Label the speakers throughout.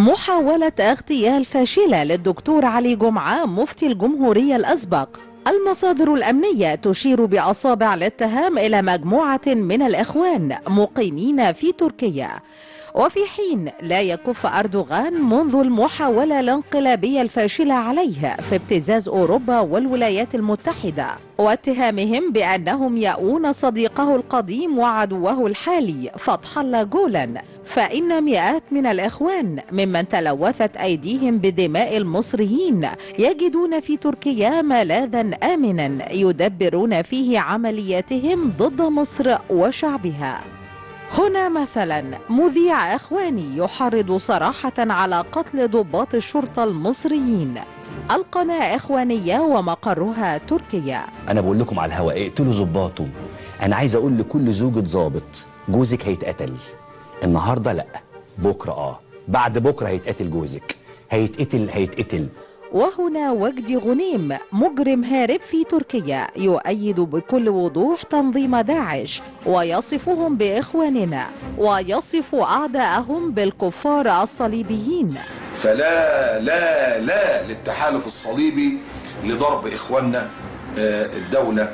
Speaker 1: محاولة اغتيال فاشلة للدكتور علي جمعة مفتي الجمهورية الأسبق المصادر الأمنية تشير بأصابع الاتهام إلى مجموعة من الإخوان مقيمين في تركيا وفي حين لا يكف أردوغان منذ المحاولة الانقلابية الفاشلة عليه في ابتزاز أوروبا والولايات المتحدة واتهامهم بأنهم يأوون صديقه القديم وعدوه الحالي فتح الله جولان فإن مئات من الإخوان ممن تلوثت أيديهم بدماء المصريين يجدون في تركيا ملاذا آمنا يدبرون فيه عملياتهم ضد مصر وشعبها هنا مثلا مذيع اخواني يحرض صراحه على قتل ضباط الشرطه المصريين القناه اخوانيه ومقرها تركيا
Speaker 2: انا بقول لكم على الهواء اقتلوا ظباطه انا عايز اقول لكل زوجة ظابط جوزك هيتقتل النهارده لا بكره اه بعد بكره هيتقتل جوزك هيتقتل هيتقتل
Speaker 1: وهنا وجدي غنيم مجرم هارب في تركيا يؤيد بكل وضوح تنظيم داعش ويصفهم باخواننا ويصف اعداءهم بالكفار الصليبيين
Speaker 3: فلا لا لا للتحالف الصليبي لضرب إخواننا آه، الدولة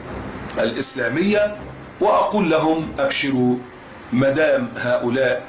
Speaker 3: الإسلامية وأقول لهم أبشروا مدام هؤلاء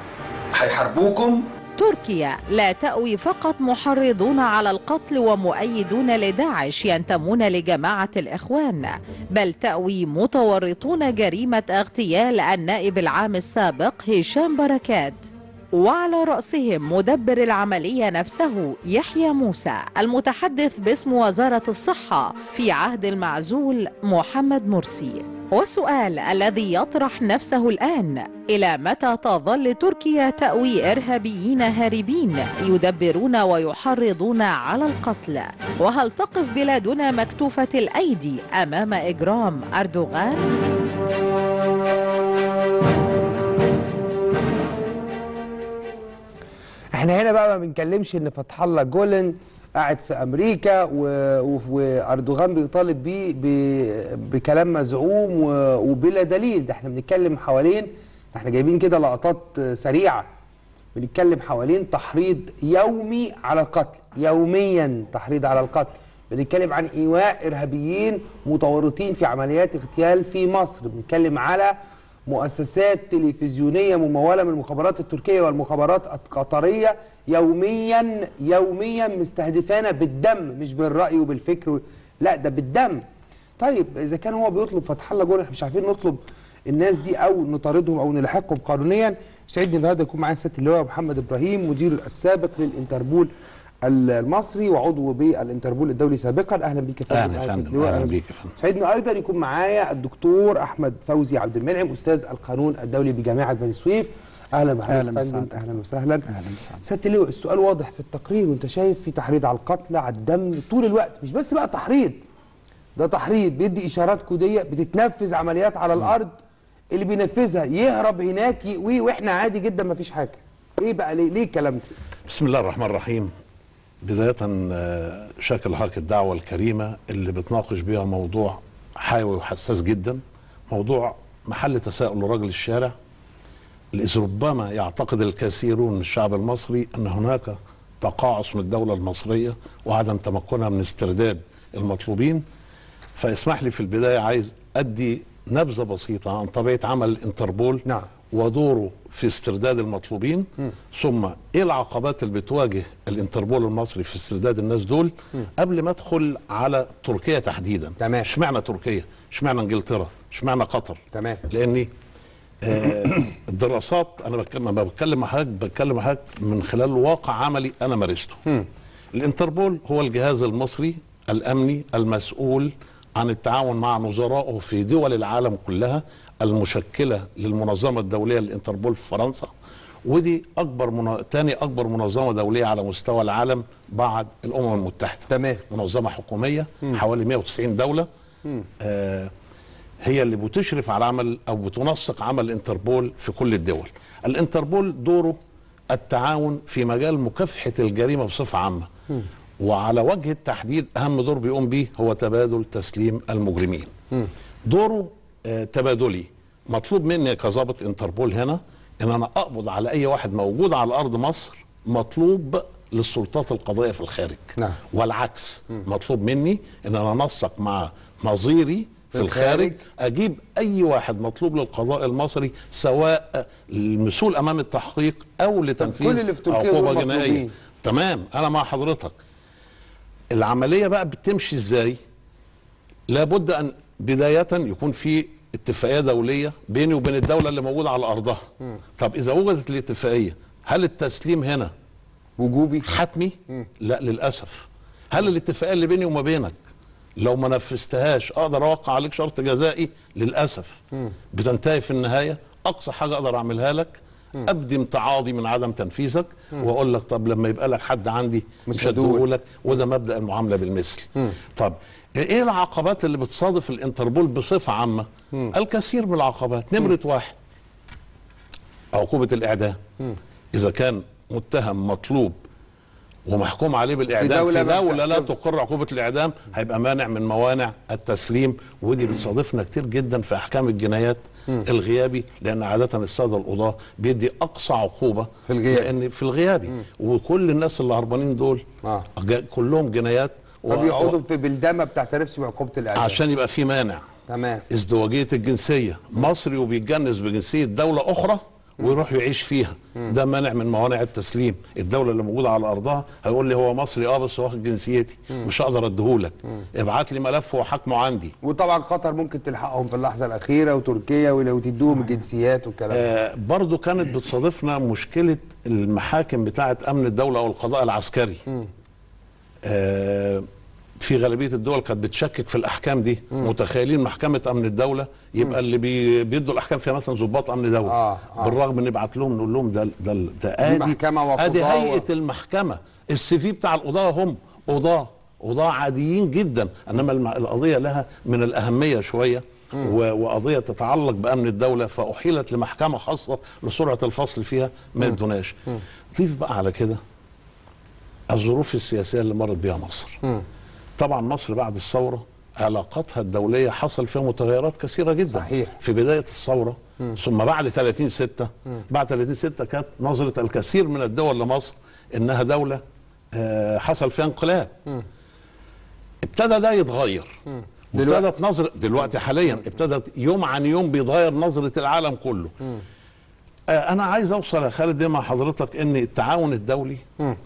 Speaker 3: هيحاربوكم
Speaker 1: تركيا لا تأوي فقط محرضون على القتل ومؤيدون لداعش ينتمون لجماعة الإخوان بل تأوي متورطون جريمة اغتيال النائب العام السابق هشام بركات وعلى رأسهم مدبر العملية نفسه يحيى موسى المتحدث باسم وزارة الصحة في عهد المعزول محمد مرسي والسؤال الذي يطرح نفسه الآن إلى متى تظل تركيا تأوي إرهابيين هاربين يدبرون ويحرضون على القتل وهل تقف بلادنا مكتوفة الأيدي أمام إجرام أردوغان؟
Speaker 4: احنا هنا بقى ما بنتكلمش ان فتح الله جولن قاعد في امريكا و... و... واردوغان بيطالب بيه ب... بكلام مزعوم و... وبلا دليل ده احنا بنتكلم حوالين احنا جايبين كده لقطات سريعه بنتكلم حوالين تحريض يومي على القتل يوميا تحريض على القتل بنتكلم عن ايواء ارهابيين متورطين في عمليات اغتيال في مصر بنتكلم على مؤسسات تلفزيونيه مموله من المخابرات التركيه والمخابرات القطريه يوميا يوميا مستهدفانا بالدم مش بالراي وبالفكر لا ده بالدم طيب اذا كان هو بيطلب فتح الله جول احنا مش عارفين نطلب الناس دي او نطاردهم او نلحقهم قانونيا سعيدني النهارده يكون معايا سياده اللواء محمد ابراهيم مدير السابق للانتربول المصري وعضو بالانتربول الدولي سابقا اهلا بيك يا
Speaker 5: أهلا يا
Speaker 4: معايا
Speaker 5: فندم،
Speaker 4: سيادة اللواء.
Speaker 5: أهلا بيك يا فندم.
Speaker 4: سعيدني ايضا يكون معايا الدكتور احمد فوزي عبد المنعم استاذ القانون الدولي بجامعه بني سويف اهلا بحضرتك
Speaker 6: أهلا
Speaker 4: يا فندم
Speaker 6: بسعادتك.
Speaker 4: اهلا وسهلا
Speaker 6: اهلا وسهلا
Speaker 4: سياده اللواء السؤال واضح في التقرير وانت شايف في تحريض على القتل على الدم طول الوقت مش بس بقى تحريض ده تحريض بيدي اشارات كوديه بتتنفذ عمليات على الارض اللي بينفذها يهرب هناك يقوي واحنا عادي جدا مفيش حاجه ايه بقى ليه ليه الكلام ده
Speaker 5: بسم الله الرحمن الرحيم بداية آه، شاكر لحضرتك الدعوة الكريمة اللي بتناقش بيها موضوع حيوي وحساس جدا موضوع محل تساؤل لرجل الشارع إذ ربما يعتقد الكثيرون من الشعب المصري أن هناك تقاعس من الدولة المصرية وعدم تمكنها من استرداد المطلوبين فاسمح لي في البداية عايز أدي نبذة بسيطة عن طبيعة عمل الانتربول
Speaker 4: نعم.
Speaker 5: ودوره في استرداد المطلوبين ثم ايه العقبات اللي بتواجه الانتربول المصري في استرداد الناس دول قبل ما ادخل على تركيا تحديدا
Speaker 4: تمام.
Speaker 5: اشمعنى تركيا اشمعنى انجلترا اشمعنى قطر
Speaker 4: تمام.
Speaker 5: لاني آه الدراسات انا بتكلم لما بتكلم مع حضرتك بتكلم مع حضرتك من خلال واقع عملي انا مارسته الانتربول هو الجهاز المصري الامني المسؤول عن التعاون مع نظرائه في دول العالم كلها المشكله للمنظمه الدوليه للانتربول في فرنسا ودي اكبر من... تاني اكبر منظمه دوليه على مستوى العالم بعد الامم المتحده
Speaker 4: تمام.
Speaker 5: منظمه حكوميه حوالي 190 دوله آه هي اللي بتشرف على عمل او بتنسق عمل الانتربول في كل الدول الانتربول دوره التعاون في مجال مكافحه الجريمه بصفه عامه وعلى وجه التحديد اهم دور بيقوم به هو تبادل تسليم المجرمين دوره آه تبادلي مطلوب مني كظابط انتربول هنا ان انا اقبض على اي واحد موجود على ارض مصر مطلوب للسلطات القضائيه في الخارج
Speaker 4: نعم.
Speaker 5: والعكس مطلوب مني ان انا انسق مع نظيري في
Speaker 4: في
Speaker 5: الخارج
Speaker 4: الخارج.
Speaker 5: اجيب اي واحد مطلوب للقضاء المصري سواء المسؤول امام التحقيق او لتنفيذ
Speaker 4: كل اللي في تركيا
Speaker 5: عقوبه
Speaker 4: دول
Speaker 5: جنائيه
Speaker 4: مطلوبين.
Speaker 5: تمام انا مع حضرتك العمليه بقى بتمشي ازاي لابد ان بدايه يكون في اتفاقيه دوليه بيني وبين الدوله اللي موجوده على ارضها طب اذا وجدت الاتفاقيه هل التسليم هنا
Speaker 4: وجوبي
Speaker 5: حتمي لا للاسف هل الاتفاقيه اللي بيني وما بينك لو ما نفذتهاش اقدر اوقع عليك شرط جزائي للاسف بتنتهي في النهايه اقصى حاجه اقدر اعملها لك ابدي امتعاضي من عدم تنفيذك واقول لك طب لما يبقى لك حد عندي
Speaker 4: مش
Speaker 5: مش
Speaker 4: هدول.
Speaker 5: هديهولك وده مبدا المعامله بالمثل طب ايه العقبات اللي بتصادف الانتربول بصفه عامه الكثير من العقبات نمره واحد عقوبه الاعدام اذا كان متهم مطلوب ومحكوم عليه بالاعدام
Speaker 4: في
Speaker 5: في
Speaker 4: دولة
Speaker 5: دوله,
Speaker 4: ما
Speaker 5: لا
Speaker 4: بتحكم.
Speaker 5: تقر عقوبه الاعدام هيبقى مانع من موانع التسليم ودي بتصادفنا كتير جدا في احكام الجنايات الغيابي لان عاده الساده القضاه بيدي اقصى عقوبه
Speaker 4: في الغياب.
Speaker 5: لان في الغيابي وكل الناس اللي هربانين دول
Speaker 4: آه.
Speaker 5: جا- كلهم جنايات و-
Speaker 4: فبيقعدوا في بلدان ما بتعترفش بعقوبه الاعدام
Speaker 5: عشان يبقى في مانع
Speaker 4: تمام
Speaker 5: ازدواجيه الجنسيه مصري وبيتجنس بجنسيه دوله اخرى ويروح يعيش فيها ده مانع من موانع التسليم الدوله اللي موجوده على ارضها هيقول لي هو مصري اه بس واخد جنسيتي مش هقدر اديهولك ابعت لي ملف وحاكمه عندي
Speaker 4: وطبعا قطر ممكن تلحقهم في اللحظه الاخيره وتركيا ولو تدوهم الجنسيات والكلام ده
Speaker 5: آه برضو كانت بتصادفنا مشكله المحاكم بتاعه امن الدوله او القضاء العسكري آه في غالبيه الدول كانت بتشكك في الاحكام دي متخيلين محكمه امن الدوله يبقى اللي بي بيدوا الاحكام فيها مثلا ضباط امن دوله
Speaker 4: آه، آه.
Speaker 5: بالرغم ان نبعت لهم نقول لهم ده ده ده ادي
Speaker 4: محكمة وقضاء
Speaker 5: ادي
Speaker 4: و-
Speaker 5: هيئه المحكمه السي في بتاع القضاه هم قضاه قضاه عاديين جدا انما الم- القضيه لها من الاهميه شويه و- وقضيه تتعلق بامن الدوله فاحيلت لمحكمه خاصه لسرعه الفصل فيها ما يدوناش ضيف بقى على كده الظروف السياسيه اللي مرت بها مصر طبعا مصر بعد الثوره علاقاتها الدوليه حصل فيها متغيرات كثيره جدا
Speaker 4: صحيح.
Speaker 5: في بدايه الثوره ثم بعد 30 6 بعد 30 6 كانت نظره الكثير من الدول لمصر انها دوله آه، حصل فيها انقلاب ابتدى ده يتغير
Speaker 4: دلوقتي.
Speaker 5: ابتدت نظرة دلوقتي حاليا ابتدت يوم عن يوم بيتغير نظرة العالم كله آه انا عايز اوصل يا خالد بيه مع حضرتك ان التعاون الدولي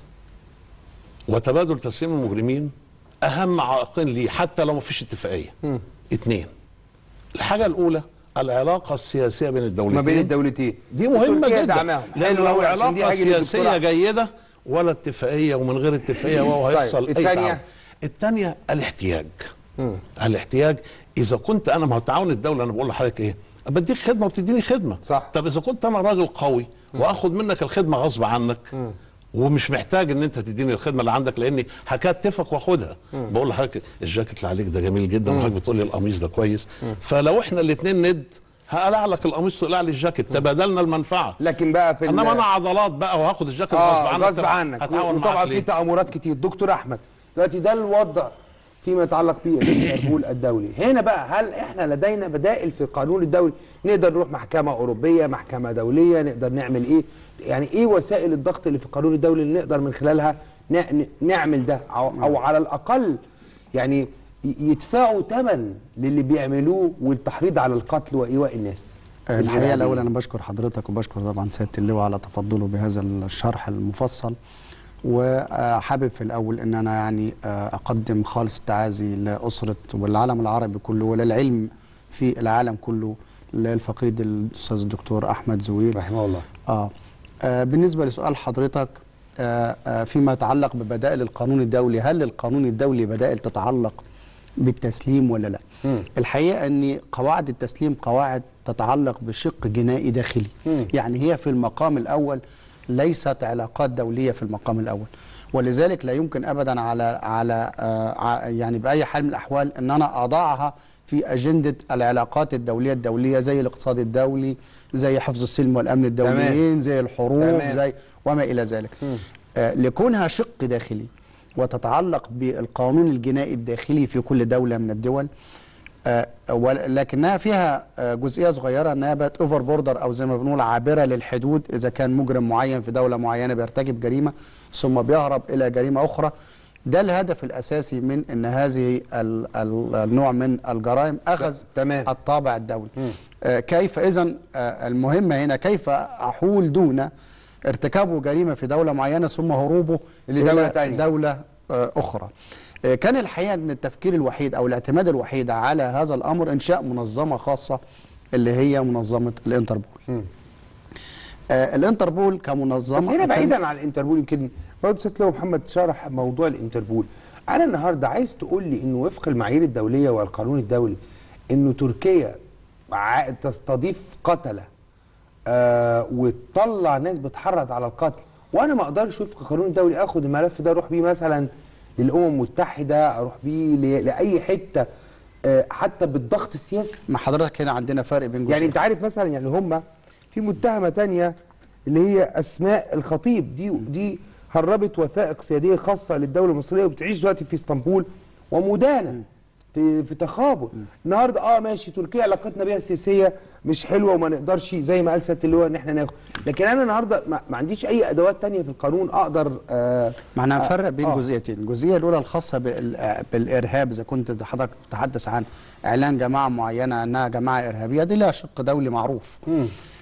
Speaker 5: وتبادل تسليم المجرمين اهم عائقين ليه حتى لو ما فيش اتفاقيه اتنين الحاجه الاولى العلاقه السياسيه بين الدولتين
Speaker 4: ما بين الدولتين
Speaker 5: دي مهمه
Speaker 4: تركيا
Speaker 5: جدا
Speaker 4: دعمهم
Speaker 5: لان
Speaker 4: حلو
Speaker 5: لو
Speaker 4: أوي عشان دي
Speaker 5: علاقه
Speaker 4: حاجة للدكتور
Speaker 5: سياسيه
Speaker 4: أحمد.
Speaker 5: جيده ولا اتفاقيه ومن غير اتفاقيه وهو
Speaker 4: طيب،
Speaker 5: هيحصل اي
Speaker 4: التانية؟
Speaker 5: تعاون الثانيه الاحتياج الاحتياج اذا كنت انا ما هو تعاون الدوله انا بقول لحضرتك ايه بديك خدمه وبتديني خدمه
Speaker 4: صح.
Speaker 5: طب اذا كنت انا راجل قوي واخد منك الخدمه غصب عنك ومش محتاج ان انت تديني الخدمه اللي عندك لاني هكتفك واخدها بقول لحضرتك الجاكيت اللي عليك ده جميل جدا وحضرتك بتقول لي القميص ده كويس فلو احنا الاثنين ند هقلع لك القميص وتقلع لي الجاكيت تبادلنا المنفعه
Speaker 4: لكن بقى في ال-
Speaker 5: انما انا عضلات بقى وهاخد الجاكيت غصب
Speaker 4: اه
Speaker 5: عنك
Speaker 4: غصب
Speaker 5: طب
Speaker 4: عنك
Speaker 5: هتعاون
Speaker 4: وطبعا
Speaker 5: معاك
Speaker 4: في
Speaker 5: ليه؟
Speaker 4: تأمرات كتير دكتور احمد دلوقتي ده الوضع فيما يتعلق بالقانون الدولي هنا بقى هل احنا لدينا بدائل في القانون الدولي نقدر نروح محكمة أوروبية محكمة دولية نقدر نعمل ايه يعني ايه وسائل الضغط اللي في القانون الدولي اللي نقدر من خلالها ن- ن- نعمل ده او, أو على الأقل يعني ي- يدفعوا ثمن للي بيعملوه والتحريض على القتل وإيواء الناس
Speaker 6: الحقيقه
Speaker 4: الإرهابيين.
Speaker 6: الاول انا بشكر حضرتك وبشكر طبعا سياده اللواء على تفضله بهذا الشرح المفصل وحابب في الاول ان انا يعني آه، اقدم خالص التعازي لاسره والعالم العربي كله وللعلم في العالم كله للفقيد الاستاذ الدكتور احمد زويل
Speaker 4: رحمه الله
Speaker 6: آه. آه بالنسبة لسؤال حضرتك آه آه فيما يتعلق ببدائل القانون الدولي هل القانون الدولي بدائل تتعلق بالتسليم ولا لا
Speaker 4: مم.
Speaker 6: الحقيقة أن قواعد التسليم قواعد تتعلق بشق جنائي داخلي
Speaker 4: مم.
Speaker 6: يعني هي في المقام الأول ليست علاقات دولية في المقام الأول ولذلك لا يمكن أبدا على على آه ع- يعني بأي حال من الأحوال أن أنا أضعها في أجندة العلاقات الدولية الدولية زي الاقتصاد الدولي زي حفظ السلم والأمن الدوليين زي الحروب
Speaker 4: تمام.
Speaker 6: زي وما إلى ذلك آه لكونها شق داخلي وتتعلق بالقانون الجنائي الداخلي في كل دولة من الدول آه، ول- لكنها فيها آه، جزئيه صغيره انها بقت اوفر بوردر او زي ما بنقول عابره للحدود اذا كان مجرم معين في دوله معينه بيرتكب جريمه ثم بيهرب الى جريمه اخرى ده الهدف الاساسي من ان هذه ال- ال- النوع من الجرائم اخذ
Speaker 4: تمام.
Speaker 6: الطابع الدولي آه، كيف اذا المهمه هنا كيف احول دون ارتكابه جريمه في دوله معينه ثم هروبه
Speaker 4: لدولة
Speaker 6: إلى
Speaker 4: تانية.
Speaker 6: دولة آه، أخرى آه، كان الحقيقة أن التفكير الوحيد أو الاعتماد الوحيد على هذا الأمر إنشاء منظمة خاصة اللي هي منظمة الانتربول آه الانتربول كمنظمة
Speaker 4: بس هنا
Speaker 6: كان-
Speaker 4: بعيدا عن الانتربول يمكن برضه ست لو محمد شرح موضوع الانتربول انا النهارده عايز تقول لي انه وفق المعايير الدوليه والقانون الدولي انه تركيا ع- تستضيف قتله آه وتطلع ناس بتحرض على القتل وانا ما اقدرش وفق القانون الدولي اخد الملف ده اروح بيه مثلا للامم المتحده اروح بيه ل- لاي حته آه حتى بالضغط السياسي
Speaker 6: ما حضرتك هنا عندنا فرق بين
Speaker 4: يعني
Speaker 6: جزئين.
Speaker 4: انت عارف مثلا يعني هم في متهمه تانية اللي هي اسماء الخطيب دي دي هربت وثائق سياديه خاصه للدوله المصريه وبتعيش دلوقتي في اسطنبول ومدانه في في تخابر النهارده اه ماشي تركيا علاقتنا بيها السياسيه مش حلوه وما نقدرش زي ما قال سياده اللواء ان احنا ناخد لكن انا النهارده ما, ما عنديش اي ادوات تانية في القانون اقدر آه
Speaker 6: ما احنا هنفرق بين
Speaker 4: آه.
Speaker 6: جزئيتين الجزئيه الاولى الخاصه بال- بالارهاب اذا كنت حضرتك تتحدث عن اعلان جماعه معينه انها جماعه ارهابيه دي لها شق دولي معروف آه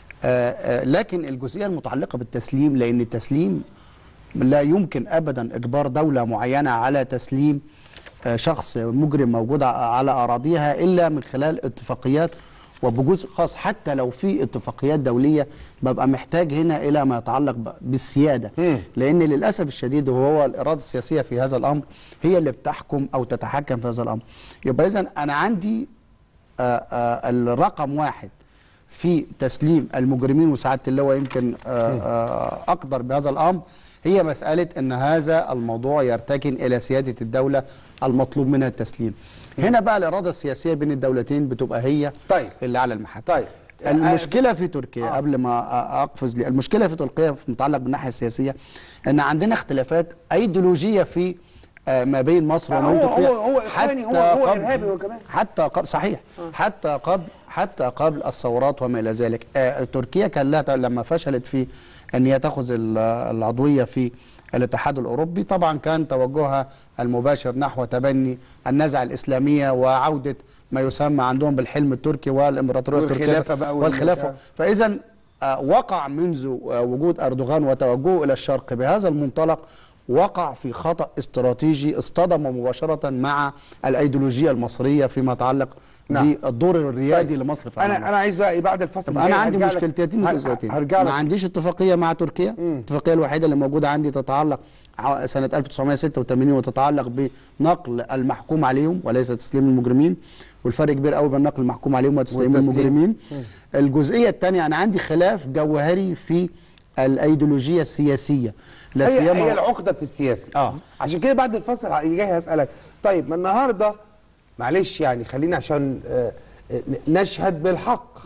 Speaker 6: آه لكن الجزئيه المتعلقه بالتسليم لان التسليم لا يمكن ابدا اجبار دوله معينه على تسليم آه، شخص مجرم موجود ع- على اراضيها الا من خلال اتفاقيات وبجزء خاص حتى لو في اتفاقيات دوليه ببقى محتاج هنا الى ما يتعلق ب- بالسياده لان للاسف الشديد وهو الاراده السياسيه في هذا الامر هي اللي بتحكم او تتحكم في هذا الامر يبقى اذا انا عندي آه، آه، الرقم واحد في تسليم المجرمين وسعاده اللواء يمكن آه، آه، اقدر بهذا الامر هي مساله ان هذا الموضوع يرتكن الى سياده الدوله المطلوب منها التسليم. هنا بقى الاراده السياسيه بين الدولتين بتبقى هي
Speaker 4: طيب.
Speaker 6: اللي على المحك.
Speaker 4: طيب.
Speaker 6: المشكله في تركيا قبل ما أ- اقفز لي المشكله في تركيا في متعلق بالناحيه السياسيه ان عندنا اختلافات ايديولوجيه في آه، ما بين مصر
Speaker 4: هو-
Speaker 6: وما بين تركيا
Speaker 4: هو- هو إخواني، هو-
Speaker 6: حتى
Speaker 4: هو
Speaker 6: قبل-
Speaker 4: إرهابي هو كمان.
Speaker 6: حتى قبل صحيح حتى قبل حتى قبل الثورات وما الى ذلك آه تركيا كان لها لما فشلت في ان هي تاخذ ال- العضويه في الاتحاد الاوروبي طبعا كان توجهها المباشر نحو تبني النزعه الاسلاميه وعوده ما يسمى عندهم بالحلم التركي والامبراطوريه التركيه
Speaker 4: والخلافة بقى وال-
Speaker 6: والخلافه فاذا آه، وقع منذ آه، وجود اردوغان وتوجهه الى الشرق بهذا المنطلق وقع في خطأ استراتيجي اصطدم مباشرة مع الأيديولوجية المصرية فيما يتعلق
Speaker 4: نعم.
Speaker 6: بالدور الريادي لمصر في
Speaker 4: انا
Speaker 6: العالم.
Speaker 4: انا عايز بقى إيه بعد الفصل
Speaker 6: طب
Speaker 4: الجاي
Speaker 6: انا عندي
Speaker 4: هرجع لك-
Speaker 6: مشكلتين
Speaker 4: هر-
Speaker 6: جزئيتين
Speaker 4: هرجع
Speaker 6: ما
Speaker 4: لك
Speaker 6: عنديش اتفاقيه مع تركيا الاتفاقيه الوحيده اللي موجوده عندي تتعلق ع- سنه 1986 وتتعلق بنقل المحكوم عليهم وليس تسليم المجرمين والفرق كبير قوي بين نقل المحكوم عليهم وتسليم
Speaker 4: والتسليم.
Speaker 6: المجرمين الجزئيه الثانيه انا عندي خلاف جوهري في الايديولوجيه السياسيه لا
Speaker 4: هي, هي
Speaker 6: سيما
Speaker 4: العقده في السياسه
Speaker 6: آه.
Speaker 4: عشان كده بعد الفصل اللي جاي هسالك طيب ما النهارده معلش يعني خلينا عشان آه، آه، نشهد بالحق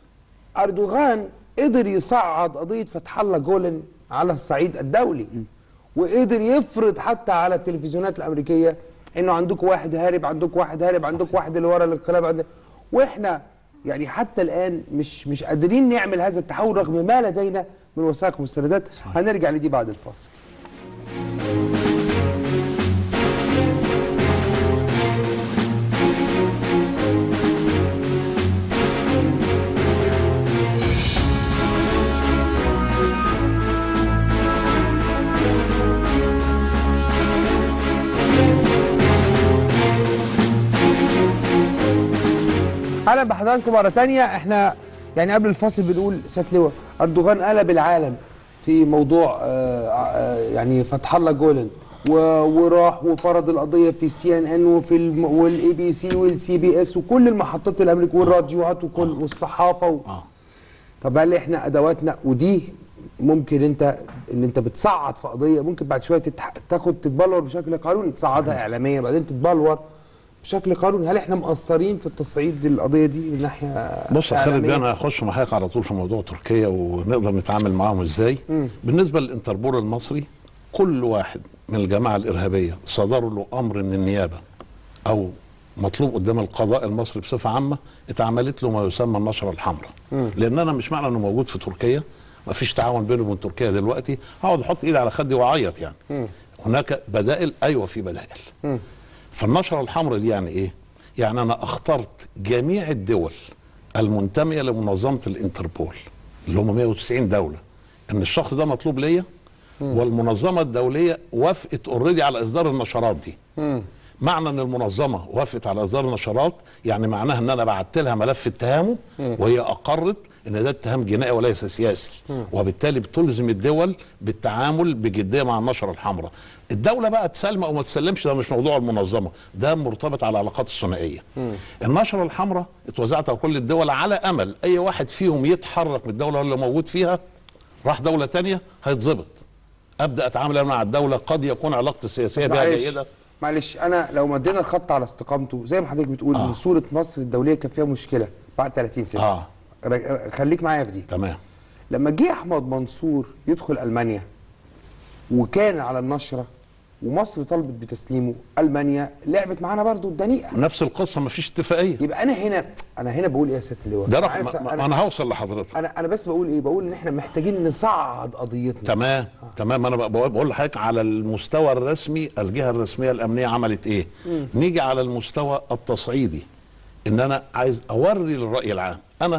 Speaker 4: اردوغان قدر يصعد قضيه فتح الله جولن على الصعيد الدولي وقدر يفرض حتى على التلفزيونات الامريكيه انه عندكم واحد هارب عندكم واحد هارب عندكم واحد اللي ورا الانقلاب عندك واحنا يعني حتى الان مش مش قادرين نعمل هذا التحول رغم ما لدينا من وثائق ومستندات هنرجع لدي بعد الفاصل اهلا بحضراتكم مره تانية احنا يعني قبل الفاصل بنقول سياده لواء اردوغان قلب العالم في موضوع آه آه يعني فتح الله جولن و- وراح وفرض القضيه في السي ان ان وفي الم- والاي بي سي والسي بي اس وكل المحطات الامريكيه والراديوهات وكل والصحافه و... طب هل احنا ادواتنا ودي ممكن انت ان انت بتصعد في قضيه ممكن بعد شويه تتح... تاخد تتبلور بشكل قانوني تصعدها اعلاميا بعدين تتبلور بشكل قانوني هل احنا مقصرين في التصعيد القضيه دي من ناحيه
Speaker 5: بص يا خالد
Speaker 4: إعلامية؟
Speaker 5: بيه انا هخش معاك على طول في موضوع تركيا ونقدر نتعامل معاهم ازاي بالنسبه للانتربول المصري كل واحد من الجماعه الارهابيه صدر له امر من النيابه او مطلوب قدام القضاء المصري بصفه عامه اتعملت له ما يسمى النشره الحمراء لان انا مش معنى انه موجود في تركيا ما فيش تعاون بينه وبين تركيا دلوقتي هقعد احط ايدي على خدي واعيط يعني هناك بدائل ايوه في بدائل فالنشره الحمراء دي يعني ايه يعني انا اخترت جميع الدول المنتميه لمنظمه الانتربول اللي هم 190 دوله ان الشخص ده مطلوب ليا والمنظمه الدوليه وافقت اوريدي على اصدار النشرات دي معنى ان المنظمه وافقت على اصدار النشرات يعني معناها ان انا بعت لها ملف اتهامه وهي اقرت ان ده اتهام جنائي وليس سياسي وبالتالي بتلزم الدول بالتعامل بجديه مع النشره الحمراء الدوله بقى تسلم او ما تسلمش ده مش موضوع المنظمه ده مرتبط على العلاقات الثنائيه النشره الحمراء اتوزعت على كل الدول على امل اي واحد فيهم يتحرك من الدوله اللي موجود فيها راح دوله تانية هيتظبط ابدا اتعامل أنا مع الدوله قد يكون علاقتي السياسيه بها
Speaker 4: معلش
Speaker 5: جيده
Speaker 4: معلش انا لو مدينا الخط على استقامته زي ما حضرتك بتقول
Speaker 5: آه.
Speaker 4: ان صوره مصر الدوليه كان فيها مشكله بعد 30 سنه
Speaker 5: اه
Speaker 4: ر- خليك معايا في دي
Speaker 5: تمام
Speaker 4: لما جه احمد منصور يدخل المانيا وكان على النشره ومصر طلبت بتسليمه المانيا لعبت معانا برضو الدنيئه
Speaker 5: نفس القصه ما فيش اتفاقيه
Speaker 4: يبقى انا هنا انا هنا بقول ايه يا سياده اللواء
Speaker 5: ده
Speaker 4: أنا
Speaker 5: رقم
Speaker 4: عرفت-
Speaker 5: ما- ما انا هوصل لحضرتك
Speaker 4: انا انا بس بقول ايه بقول ان احنا محتاجين نصعد قضيتنا
Speaker 5: تمام تمام انا بقول بقول لحضرتك على المستوى الرسمي الجهه الرسميه الامنيه عملت ايه نيجي على المستوى التصعيدي ان انا عايز اوري للراي العام انا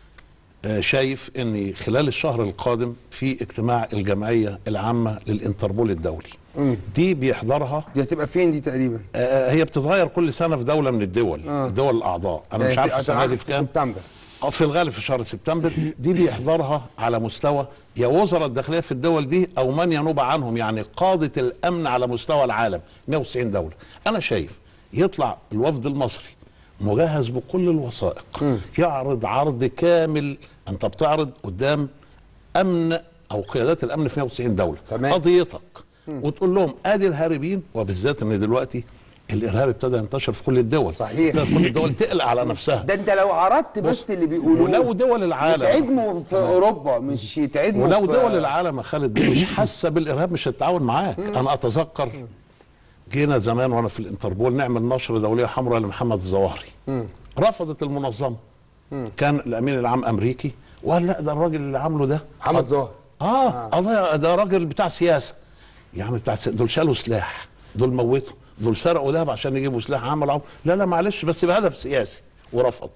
Speaker 5: آه، شايف ان خلال الشهر القادم في اجتماع الجمعيه العامه للانتربول الدولي دي بيحضرها
Speaker 4: دي هتبقى فين دي تقريبا
Speaker 5: آه، هي بتتغير كل سنه في دوله من الدول
Speaker 4: آه.
Speaker 5: الدول الاعضاء انا مش
Speaker 4: يعني
Speaker 5: عارف السنه دي في كام
Speaker 4: سبتمبر
Speaker 5: أو في الغالب في شهر سبتمبر دي بيحضرها على مستوى يا وزراء الداخليه في الدول دي او من ينوب عنهم يعني قاده الامن على مستوى العالم 190 دوله انا شايف يطلع الوفد المصري مجهز بكل الوثائق يعرض عرض كامل انت بتعرض قدام امن او قيادات الامن في 190 دوله
Speaker 4: تمام.
Speaker 5: قضيتك وتقول لهم ادي الهاربين وبالذات ان دلوقتي الارهاب ابتدى ينتشر في كل الدول
Speaker 4: صحيح.
Speaker 5: ابتدت كل الدول تقلق على نفسها
Speaker 4: ده انت لو عرضت بس
Speaker 5: بص،
Speaker 4: اللي بيقولوه
Speaker 5: ولو دول العالم
Speaker 4: يتعدموا في اوروبا مش يتعدموا
Speaker 5: ولو
Speaker 4: في
Speaker 5: دول العالم يا خالد دي مش حاسه بالارهاب مش هتتعاون معاك انا اتذكر جينا زمان وانا في الانتربول نعمل نشره دوليه حمراء لمحمد الظواهري رفضت المنظمه كان الامين العام امريكي وقال لا ده الراجل اللي عامله ده
Speaker 4: محمد ظاهر
Speaker 5: اه قضايا ده راجل بتاع سياسه يا عم بتاع سياسة. دول شالوا سلاح دول موتوا دول سرقوا دهب عشان يجيبوا سلاح عملوا عم- لا لا معلش بس بهدف سياسي ورفض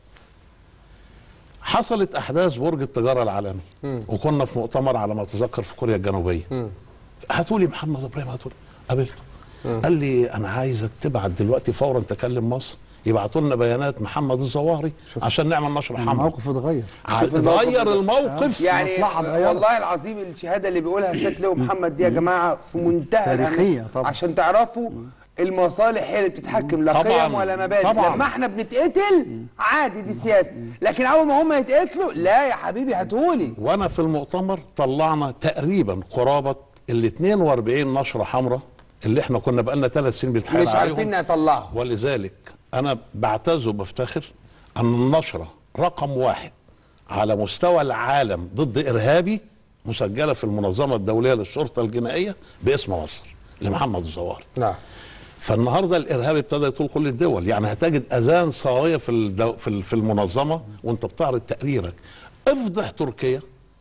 Speaker 5: حصلت احداث برج التجاره العالمي وكنا في مؤتمر على ما اتذكر في كوريا الجنوبيه هاتوا لي محمد ابراهيم هاتوا لي قابلته قال لي انا عايزك تبعت دلوقتي فورا تكلم مصر يبعتوا لنا بيانات محمد الظواهري عشان نعمل نشر حمراء
Speaker 6: الموقف اتغير
Speaker 5: اتغير الموقف
Speaker 4: يعني
Speaker 6: مصلحة اتغيرت.
Speaker 4: والله العظيم الشهاده اللي بيقولها سيد لو محمد دي يا جماعه في منتهى
Speaker 6: تاريخية
Speaker 4: الأهمية.
Speaker 6: طبعا.
Speaker 4: عشان تعرفوا المصالح هي اللي بتتحكم لا
Speaker 5: طبعاً.
Speaker 4: قيم ولا مبادئ
Speaker 5: طبعاً.
Speaker 4: لما احنا بنتقتل عادي دي سياسه لكن اول ما هم يتقتلوا لا يا حبيبي هاتولي
Speaker 5: وانا في المؤتمر طلعنا تقريبا قرابه ال 42 نشره حمراء اللي احنا كنا بقالنا ثلاث سنين بنتحايل
Speaker 4: مش
Speaker 5: عليهم
Speaker 4: عارفين نطلعهم
Speaker 5: ولذلك انا بعتز وبفتخر ان النشره رقم واحد على مستوى العالم ضد ارهابي مسجله في المنظمه الدوليه للشرطه الجنائيه باسم مصر لمحمد الزواري
Speaker 4: نعم
Speaker 5: فالنهارده الارهاب ابتدى يطول كل الدول يعني هتجد اذان صاغيه في الدو في ال- في المنظمه وانت بتعرض تقريرك افضح تركيا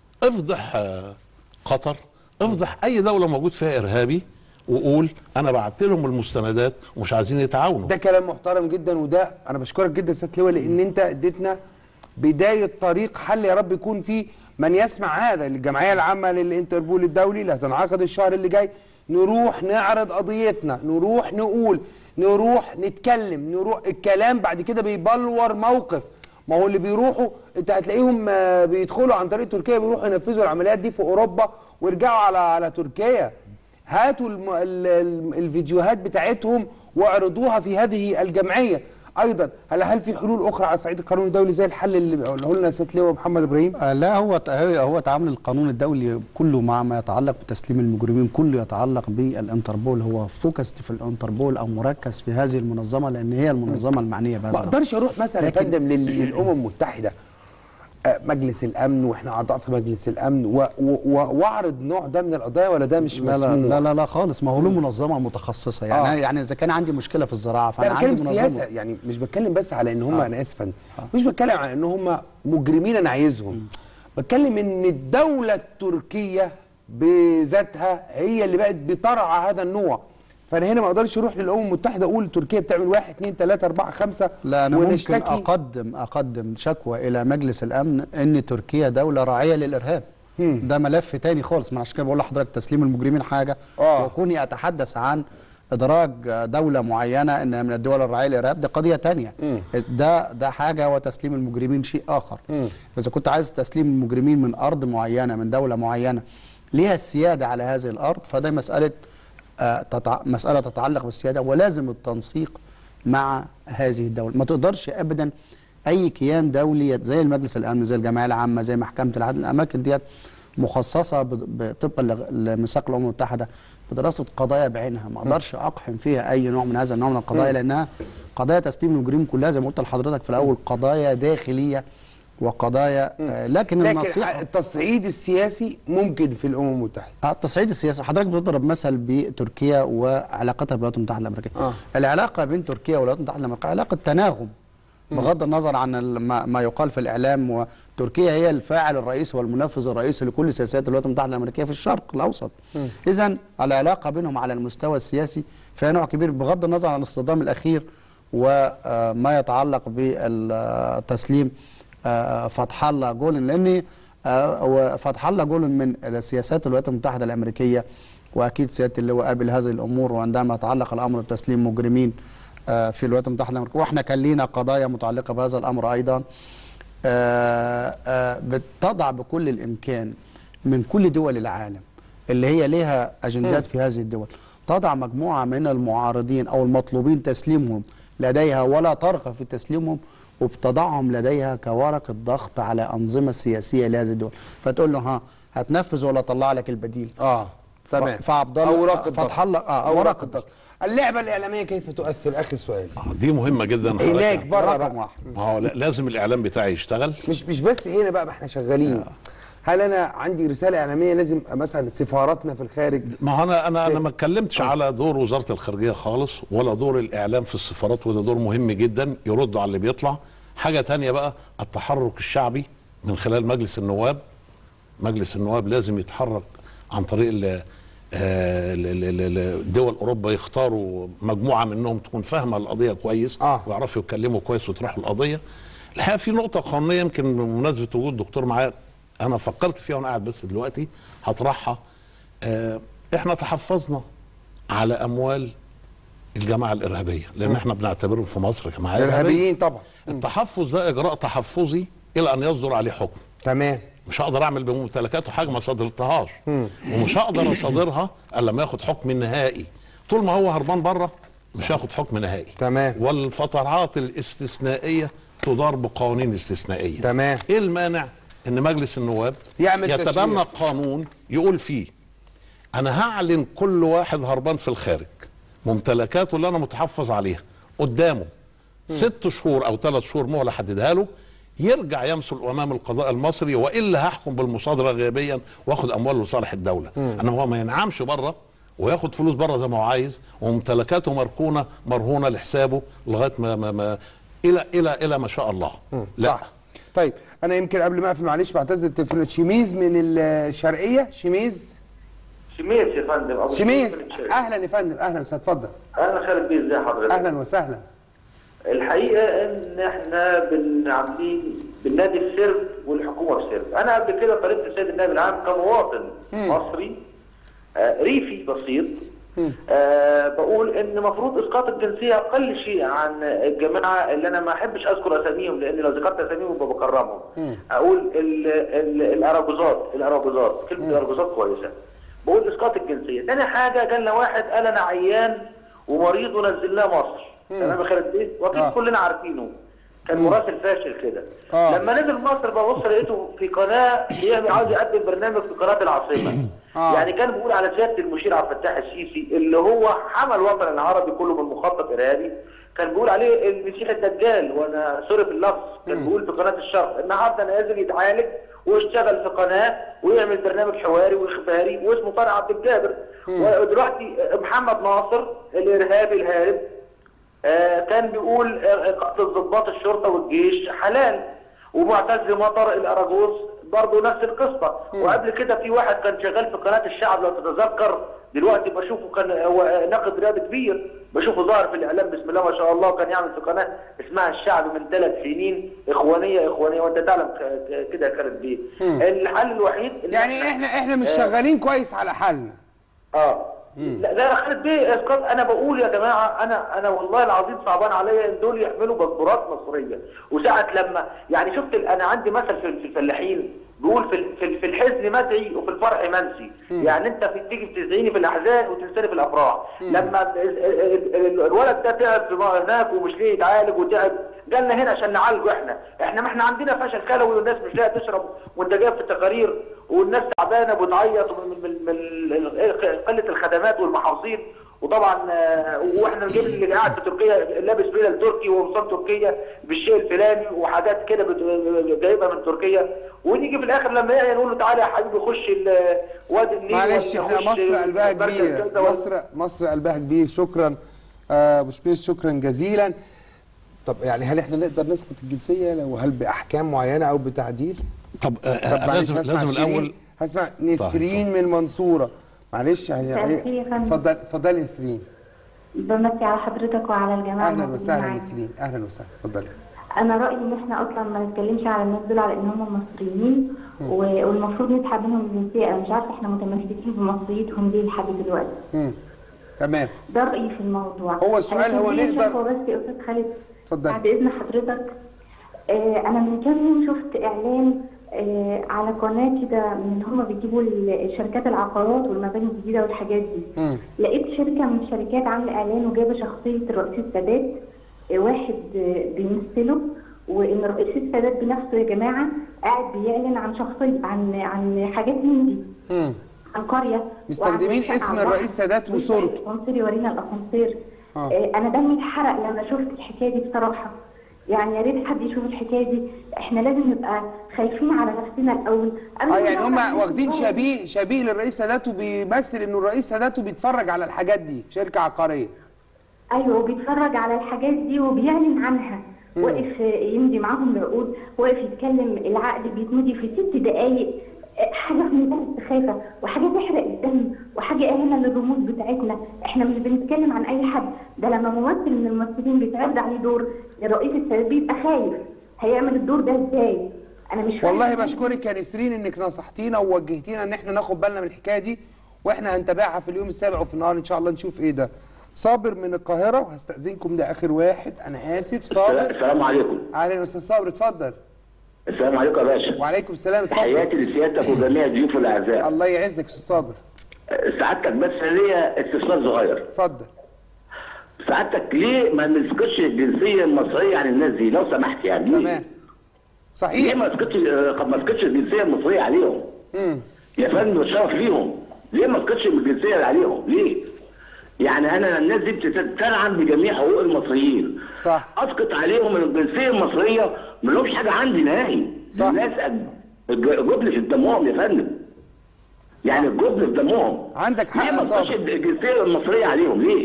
Speaker 5: افضح آه، قطر افضح اي دوله موجود فيها ارهابي وقول انا بعت لهم المستندات ومش عايزين يتعاونوا
Speaker 4: ده كلام محترم جدا وده انا بشكرك جدا يا سياده لواء لان انت اديتنا بدايه طريق حل يا رب يكون فيه من يسمع هذا الجمعيه العامه للانتربول الدولي اللي هتنعقد الشهر اللي جاي نروح نعرض قضيتنا نروح نقول نروح نتكلم نروح الكلام بعد كده بيبلور موقف ما هو اللي بيروحوا انت هتلاقيهم آه، بيدخلوا عن طريق تركيا بيروحوا ينفذوا العمليات دي في اوروبا ويرجعوا على على تركيا هاتوا الم... ال... ال... الفيديوهات بتاعتهم واعرضوها في هذه الجمعيه ايضا هل هل في حلول اخرى على صعيد القانون الدولي زي الحل اللي قاله لنا سياده لواء محمد ابراهيم
Speaker 6: آه، لا هو ت- هو تعامل القانون الدولي كله مع ما يتعلق بتسليم المجرمين كله يتعلق بالانتربول هو فوكست في الانتربول او مركز في هذه المنظمه لان هي المنظمه المعنيه
Speaker 4: ما
Speaker 6: بهذا الأمر.
Speaker 4: اقدرش اروح مثلا يا
Speaker 6: لكن-
Speaker 4: فندم لل... للامم المتحده آه، مجلس الامن واحنا اعضاء في مجلس الامن و- و- و- واعرض نوع ده من القضايا ولا ده مش
Speaker 6: لا لا,
Speaker 4: مسموح
Speaker 6: لا لا لا خالص ما هو له منظمه متخصصه يعني
Speaker 4: آه.
Speaker 6: آه. يعني اذا كان عندي مشكله في الزراعه
Speaker 4: لا
Speaker 6: فانا
Speaker 4: بتكلم
Speaker 6: عندي منظمه
Speaker 4: سياسه يعني مش بتكلم بس على ان هم انا اسف يا فندم. مش بتكلم على ان هم مجرمين انا عايزهم بتكلم ان الدوله التركيه بذاتها هي اللي بقت بترعى هذا النوع فانا هنا ما اقدرش اروح للامم المتحده اقول تركيا بتعمل واحد اثنين ثلاثه اربعه خمسه
Speaker 6: لا انا ممكن
Speaker 4: ونشتكي.
Speaker 6: اقدم اقدم شكوى الى مجلس الامن ان تركيا دوله راعيه للارهاب ده ملف تاني خالص ما عشان كده بقول لحضرتك تسليم المجرمين حاجه
Speaker 4: آه.
Speaker 6: وكوني اتحدث عن ادراج دوله معينه انها من الدول الراعيه للارهاب دي قضيه تانية ده ده حاجه وتسليم المجرمين شيء اخر اذا كنت عايز تسليم المجرمين من ارض معينه من دوله معينه ليها السياده على هذه الارض فده مساله آه، تتع... مساله تتعلق بالسياده ولازم التنسيق مع هذه الدوله ما تقدرش ابدا اي كيان دولي زي المجلس الامن زي الجمعيه العامه زي محكمه العدل الاماكن ديت مخصصه ب- ب- طبقا لغ- لميثاق الامم المتحده بدراسه قضايا بعينها ما اقدرش اقحم فيها اي نوع من هذا النوع من القضايا لانها قضايا تسليم المجرمين كلها زي ما قلت لحضرتك في الاول قضايا داخليه وقضايا آه، لكن
Speaker 4: لكن
Speaker 6: النصيحه
Speaker 4: التصعيد السياسي ممكن في الامم المتحده
Speaker 6: آه، التصعيد السياسي حضرتك بتضرب مثل بتركيا وعلاقتها بالولايات المتحده الامريكيه
Speaker 4: آه.
Speaker 6: العلاقه بين تركيا والولايات المتحده الامريكيه علاقه تناغم بغض النظر عن ال- ما, ما يقال في الاعلام وتركيا هي الفاعل الرئيسي والمنفذ الرئيسي لكل سياسات الولايات المتحده الامريكيه في الشرق الاوسط اذا العلاقه بينهم على المستوى السياسي فيها نوع كبير بغض النظر عن الاصطدام الاخير وما يتعلق بالتسليم آه، فتح الله جولن لان آه، وفتح الله جولن من سياسات الولايات المتحده الامريكيه واكيد سياده اللواء قابل هذه الامور وعندما يتعلق الامر بتسليم مجرمين آه، في الولايات المتحده الامريكيه واحنا كان لينا قضايا متعلقه بهذا الامر ايضا آه، آه، بتضع بكل الامكان من كل دول العالم اللي هي لها اجندات في هذه الدول تضع مجموعه من المعارضين او المطلوبين تسليمهم لديها ولا ترغب في تسليمهم وبتضعهم لديها كورقه ضغط على انظمه سياسيه لهذه الدول فتقول له ها هتنفذ ولا اطلع لك البديل
Speaker 4: اه تمام
Speaker 6: ف- فعبد الله
Speaker 4: اوراق
Speaker 6: فتح الله اه
Speaker 4: اوراق
Speaker 6: ورقه
Speaker 4: الضغط اللعبه الاعلاميه كيف تؤثر اخر سؤال
Speaker 5: آه، دي مهمه جدا
Speaker 4: هناك
Speaker 5: حضرتك.
Speaker 4: بره
Speaker 6: رقم
Speaker 4: بقى
Speaker 6: واحد
Speaker 5: ما هو لا- لازم الاعلام بتاعي يشتغل
Speaker 4: مش مش بس هنا بقى ما احنا شغالين هل انا عندي رساله اعلاميه لازم مثلا سفاراتنا في الخارج
Speaker 5: ما هو انا انا انا ما اتكلمتش على دور وزاره الخارجيه خالص ولا دور الاعلام في السفارات وده دور مهم جدا يردوا على اللي بيطلع حاجه تانية بقى التحرك الشعبي من خلال مجلس النواب مجلس النواب لازم يتحرك عن طريق ال- آه، ال- ال- ال- ال- دول اوروبا يختاروا مجموعه منهم تكون فاهمه القضيه كويس
Speaker 4: آه.
Speaker 5: ويعرفوا يتكلموا كويس ويطرحوا القضيه الحقيقه في نقطه قانونيه يمكن بمناسبه وجود دكتور معايا انا فكرت فيها وانا قاعد بس دلوقتي هطرحها آه، احنا تحفظنا على اموال الجماعه الارهابيه لان احنا بنعتبرهم في مصر جماعه ارهابيه
Speaker 4: الارهابيين طبعا
Speaker 5: التحفظ ده اجراء تحفظي الى ان يصدر عليه حكم
Speaker 4: تمام
Speaker 5: مش هقدر اعمل بممتلكاته حاجه ما صادرتهاش ومش هقدر اصادرها الا لما ياخد حكم نهائي طول ما هو هربان بره مش هياخد حكم نهائي
Speaker 4: تمام.
Speaker 5: والفترات الاستثنائيه تدار بقوانين استثنائيه
Speaker 4: تمام.
Speaker 5: ايه المانع ان مجلس النواب
Speaker 4: يعمل
Speaker 5: يتبنى
Speaker 4: تشريع.
Speaker 5: قانون يقول فيه انا هعلن كل واحد هربان في الخارج ممتلكاته اللي انا متحفظ عليها قدامه ست شهور او ثلاث شهور مهله حددها له يرجع يمثل امام القضاء المصري والا هحكم بالمصادره غيابيا واخد امواله لصالح الدوله انا هو ما ينعمش بره وياخد فلوس بره زي ما هو عايز وممتلكاته مركونه مرهونه لحسابه لغايه ما, ما, ما الى الى الى ما شاء الله لا
Speaker 4: صح طيب انا يمكن قبل ما اقفل معلش بعتذر التليفونات شميز من الشرقيه شميز
Speaker 7: شميس يا فندم ابو
Speaker 4: شميز
Speaker 7: من الشرقية.
Speaker 4: اهلا يا فندم اهلا وسهلا اتفضل
Speaker 7: اهلا خالد بيه ازي حضرتك
Speaker 4: اهلا وسهلا
Speaker 7: الحقيقه ان احنا بن- عاملين بالنادي السرب والحكومه بسرب انا قبل كده طالبت السيد النائب العام كمواطن مصري آه ريفي بسيط آه بقول ان المفروض اسقاط الجنسيه اقل شيء عن الجماعه اللي انا ما احبش اذكر اساميهم لان لو ذكرت اساميهم يبقى بكرمهم اقول ال- ال- الاراجوزات الاراجوزات كلمه الاراجوزات كويسه بقول اسقاط الجنسيه تاني حاجه جالنا واحد قال انا عيان ومريض ونزلناه مصر تمام يا خالد بيه واكيد
Speaker 4: آه.
Speaker 7: كلنا عارفينه كان مراسل فاشل كده
Speaker 4: آه.
Speaker 7: لما نزل مصر ببص لقيته في قناه بيعمل عاوز يقدم برنامج في قناه العاصمه
Speaker 4: آه.
Speaker 7: يعني كان بيقول على سياده المشير عبد الفتاح السيسي اللي هو حمى الوطن العربي كله من مخطط ارهابي كان بيقول عليه المسيح الدجال وانا سوري في اللفظ كان بيقول في قناه الشرق النهارده نازل يتعالج ويشتغل في قناه ويعمل برنامج حواري واخباري واسمه طارق عبد الجابر ودلوقتي محمد ناصر الارهابي الهارب آه، كان بيقول آه، قتل ضباط الشرطه والجيش حلال ومعتز مطر الاراجوز برضه نفس القصه وقبل كده في واحد كان شغال في قناه الشعب لو تتذكر دلوقتي بشوفه كان هو ناقد رياضي كبير بشوفه ظاهر في الاعلام بسم الله ما شاء الله وكان يعمل في قناه اسمها الشعب من ثلاث سنين اخوانيه اخوانيه وانت تعلم ك- ك- كده يا خالد بيه الحل الوحيد إن
Speaker 4: يعني احنا احنا مش
Speaker 7: آه،
Speaker 4: شغالين كويس على حالنا
Speaker 7: اه لا لا يا خالد بيه اسقاط انا بقول يا جماعه انا انا والله العظيم صعبان عليا ان دول يحملوا باسبورات مصريه وساعه لما يعني شفت ال- انا عندي مثل في في الفلاحين بيقول في ال- في ال- في الحزن مدعي وفي الفرح منسي يعني انت في تيجي بتزعيني في الاحزان وتنساني في الافراح لما ال- ال- ال- الولد ده تعب في هناك ومش ليه يتعالج وتعب جالنا هنا عشان نعالجه احنا احنا ما احنا عندنا فشل كلوي والناس مش لاقيه تشرب وانت جايب في التقارير والناس تعبانه بتعيط من, من, من, من قله الخدمات والمحافظين وطبعا آه، واحنا الجيل اللي قاعد في تركيا لابس بدل تركي وقمصان تركيه بالشيء الفلاني وحاجات كده بت- جايبها من تركيا ونيجي في الاخر لما يعي نقول له تعالى يا حبيبي خش ال- وادي النيل
Speaker 4: معلش
Speaker 7: ولا
Speaker 4: احنا
Speaker 7: خش
Speaker 4: مصر قلبها
Speaker 7: مركز
Speaker 4: كبير
Speaker 7: كذا ولا-
Speaker 4: مصر مصر قلبها كبير شكرا آه، ابو شبيس شكرا جزيلا طب يعني هل احنا نقدر نسقط الجنسيه لو هل باحكام معينه او بتعديل؟
Speaker 5: طب آه،
Speaker 4: طب
Speaker 5: آه،
Speaker 4: معلش
Speaker 5: لازم
Speaker 4: هسمع
Speaker 5: لازم
Speaker 4: شيرين.
Speaker 5: الاول
Speaker 4: هسمع نسرين من المنصوره معلش يعني
Speaker 8: مساء الخير يا فندم.
Speaker 4: اتفضل اتفضلي يا نسرين
Speaker 8: بمسي على حضرتك وعلى الجماعه
Speaker 4: اهلا
Speaker 8: الموجودين
Speaker 4: وسهلا
Speaker 8: معانا.
Speaker 4: نسرين اهلا وسهلا اتفضلي
Speaker 8: انا رايي ان احنا اصلا ما نتكلمش على الناس دول على ان هم مصريين و- والمفروض نسحب منهم الجنسيه انا مش عارفه احنا متمسكين بمصريتهم ليه لحد دلوقتي
Speaker 4: مم. تمام
Speaker 8: ده رايي في الموضوع
Speaker 4: هو السؤال
Speaker 8: أنا
Speaker 4: هو
Speaker 8: كان ليا
Speaker 4: نقدر-
Speaker 8: شكوى بس يا استاذ خالد
Speaker 4: اتفضلي.
Speaker 8: بعد اذن حضرتك آه انا من كام يوم شفت اعلان آه على قناه كده من اللي هم بيجيبوا ال- شركات العقارات والمباني الجديده والحاجات دي
Speaker 4: مم.
Speaker 8: لقيت شركه من الشركات عامله اعلان وجايبه شخصيه الرئيس السادات آه، واحد آه، بيمثله وان الرئيس السادات بنفسه يا جماعه قاعد بيعلن عن شخصيه عن عن حاجات من دي
Speaker 4: مم.
Speaker 8: عن قريه
Speaker 4: مستخدمين
Speaker 8: وعن
Speaker 4: اسم
Speaker 8: عن
Speaker 4: الرئيس
Speaker 8: واحد
Speaker 4: سادات وصورته.
Speaker 8: الاسانسير يورينا الاسانسير
Speaker 4: آه.
Speaker 8: آه. انا دمي اتحرق لما شفت الحكايه دي بصراحه يعني يا ريت حد يشوف الحكايه دي احنا لازم نبقى خايفين على نفسنا الاول قبل
Speaker 4: اه
Speaker 8: ما
Speaker 4: يعني
Speaker 8: نعرف
Speaker 4: هم
Speaker 8: الناس
Speaker 4: واخدين
Speaker 8: الصغيرة.
Speaker 4: شبيه شبيه للرئيس سادات وبيمثل انه الرئيس سادات وبيتفرج على الحاجات دي في شركه عقاريه
Speaker 8: ايوه وبيتفرج على الحاجات دي وبيعلن عنها واقف يمضي معاهم العقود واقف يتكلم العقد بيتمضي في ست دقايق حاجه في منتهى السخافه وحاجه تحرق الدم وحاجه اهانه للرموز بتاعتنا احنا مش بنتكلم عن اي حد ده لما ممثل من الممثلين بيتعرض عليه دور الرئيس السادات بيبقى خايف هيعمل الدور ده ازاي انا مش فاهمة.
Speaker 4: والله بشكرك يا نسرين انك نصحتينا ووجهتينا ان احنا ناخد بالنا من الحكايه دي واحنا هنتابعها في اليوم السابع وفي النهار ان شاء الله نشوف ايه ده صابر من القاهره وهستاذنكم ده اخر واحد انا اسف صابر
Speaker 9: السلام عليكم
Speaker 4: اهلا يا استاذ صابر اتفضل
Speaker 9: السلام عليكم يا باشا
Speaker 4: وعليكم السلام
Speaker 9: تحياتي
Speaker 4: اتفضل
Speaker 9: لسيادتك وجميع الضيوف الاعزاء
Speaker 4: الله يعزك يا استاذ صابر
Speaker 9: سعادتك بس ليا استفسار صغير
Speaker 4: اتفضل
Speaker 9: سعادتك ليه ما نسكتش الجنسيه المصريه عن الناس دي لو سمحت يعني ليه؟
Speaker 4: تمام
Speaker 9: ليه
Speaker 4: صحيح
Speaker 9: ما سكتش آه، ما سكتش الجنسيه المصريه عليهم
Speaker 4: امم
Speaker 9: يا فندم شرف ليهم ليه ما سكتش الجنسيه اللي عليهم ليه يعني انا الناس دي بتتنعم بجميع حقوق المصريين
Speaker 4: صح.
Speaker 9: اسقط عليهم الجنسيه المصريه ما لهمش حاجه عندي نهائي
Speaker 4: صح.
Speaker 9: الناس الجبن في دمهم يا فندم يعني الجبن في دمهم
Speaker 4: عندك حق
Speaker 9: ليه
Speaker 4: يا
Speaker 9: ما سكتش
Speaker 4: صابر.
Speaker 9: الجنسيه المصريه عليهم ليه؟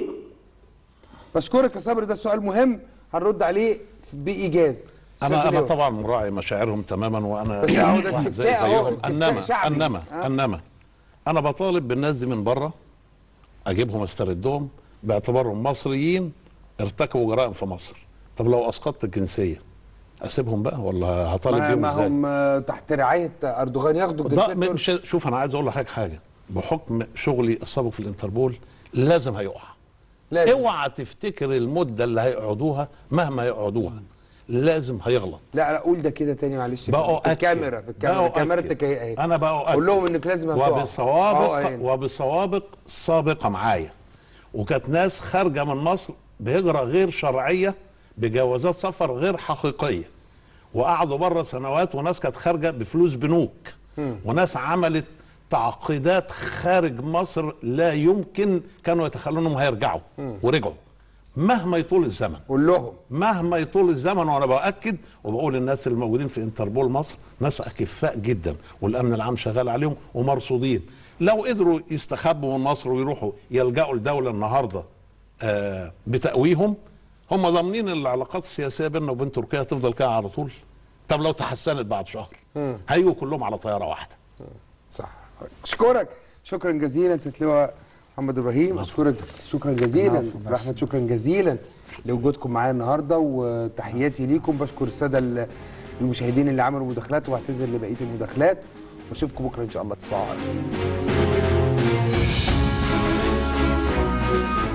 Speaker 4: بشكرك يا صابر ده سؤال مهم هنرد عليه بايجاز
Speaker 5: انا
Speaker 4: شكرا
Speaker 5: انا
Speaker 4: ليك.
Speaker 5: طبعا مراعي مشاعرهم تماما وانا
Speaker 4: بس أهو ده
Speaker 5: واحد زي
Speaker 4: استفتاء أهو،
Speaker 5: زيهم
Speaker 4: استفتاء
Speaker 5: انما
Speaker 4: شعبي.
Speaker 5: انما
Speaker 4: آه.
Speaker 5: انما انا بطالب بالناس دي من بره اجيبهم استردهم باعتبارهم مصريين ارتكبوا جرائم في مصر طب لو اسقطت الجنسيه اسيبهم بقى ولا هطالب
Speaker 4: ما,
Speaker 5: بيهم
Speaker 4: ما
Speaker 5: ازاي؟
Speaker 4: هم آه، تحت رعايه اردوغان ياخدوا
Speaker 5: ده
Speaker 4: الجنسيه
Speaker 5: م- مش شوف انا عايز اقول لحضرتك حاجه بحكم شغلي السابق في الانتربول لازم هيقع
Speaker 4: لازم.
Speaker 5: اوعى تفتكر المده اللي هيقعدوها مهما يقعدوها لازم هيغلط
Speaker 4: لا لا قول ده كده تاني معلش
Speaker 5: بقوا
Speaker 4: في الكاميرا في الكاميرا كاميرتك اهي اهي
Speaker 5: انا بقى
Speaker 4: قول لهم انك لازم هتقع أهو
Speaker 5: وبسوابق
Speaker 4: أهي.
Speaker 5: وبسوابق سابقه معايا وكانت ناس خارجه من مصر بهجره غير شرعيه بجوازات سفر غير حقيقيه وقعدوا بره سنوات وناس كانت خارجه بفلوس بنوك وناس عملت تعقيدات خارج مصر لا يمكن كانوا يتخيلوا انهم هيرجعوا ورجعوا مهما يطول الزمن
Speaker 4: قول لهم
Speaker 5: مهما يطول الزمن وانا باكد وبقول للناس الموجودين في انتربول مصر ناس اكفاء جدا والامن العام شغال عليهم ومرصودين لو قدروا يستخبوا من مصر ويروحوا يلجأوا لدوله النهارده آه بتقويهم هم ضامنين العلاقات السياسيه بيننا وبين تركيا تفضل كده على طول طب لو تحسنت بعد شهر هيجوا كلهم على طياره واحده
Speaker 4: صح اشكرك شكرا جزيلا ست لواء محمد ابراهيم اشكرك شكرا جزيلا
Speaker 6: العفو، ميرسي.
Speaker 4: احمد شكرا جزيلا لوجودكم معايا النهارده وتحياتي ليكم بشكر الساده ال- المشاهدين اللي عملوا مداخلات واعتذر لبقيه المداخلات واشوفكم بكره ان شاء الله تصبحوا على خير